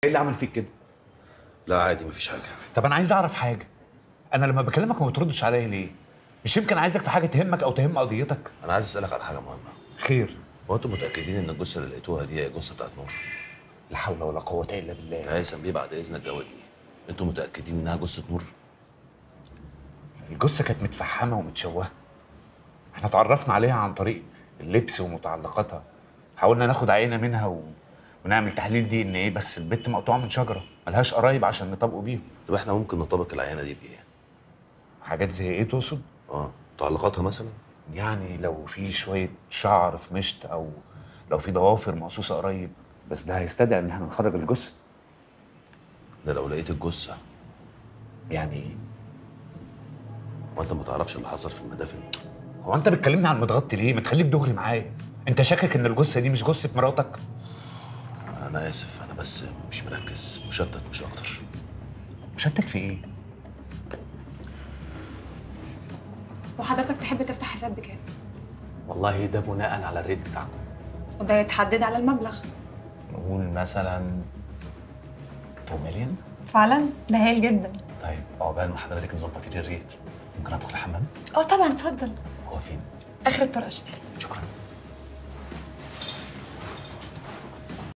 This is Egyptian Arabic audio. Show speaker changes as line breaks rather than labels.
ايه اللي عمل فيك كده
لا عادي مفيش حاجه
طب انا عايز اعرف حاجه انا لما بكلمك ما بتردش عليا ليه مش يمكن عايزك في حاجه تهمك او تهم قضيتك
انا عايز اسالك على حاجه مهمه
خير
هو انتوا متاكدين ان الجثه اللي لقيتوها دي هي الجثه بتاعت نور
لا حول ولا قوه الا بالله
يا هيثم بيه بعد اذنك جاوبني انتوا متاكدين انها جثه نور
الجثه كانت متفحمه ومتشوهه احنا اتعرفنا عليها عن طريق اللبس ومتعلقاتها حاولنا ناخد عينه منها و... ونعمل تحليل دي ان ايه بس البت مقطوعه من شجره ملهاش قرايب عشان نطبقوا بيهم
طب احنا ممكن نطبق العينه دي بايه
حاجات زي ايه تقصد
اه متعلقاتها مثلا
يعني لو في شويه شعر في مشط او لو في ضوافر مقصوصه قريب بس ده هيستدعي ان احنا نخرج الجثه
ده لو لقيت الجثه
يعني ايه
وانت ما تعرفش اللي حصل في المدافن
هو انت بتكلمني عن متغطي ليه ما تخليك دغري معايا انت شاكك ان الجثه دي مش جثه مراتك
انا اسف انا بس مش مركز مشتت مش اكتر
مشتت في ايه
وحضرتك تحب تفتح حساب بكام
والله ده بناء على الريت بتاعكم
وده يتحدد على المبلغ
نقول مثلا 2 مليون
فعلا ده هايل جدا
طيب عقبال ما حضرتك تظبطي لي الريت ممكن ادخل الحمام
اه طبعا اتفضل
هو فين
اخر الطرق شمال
شكرا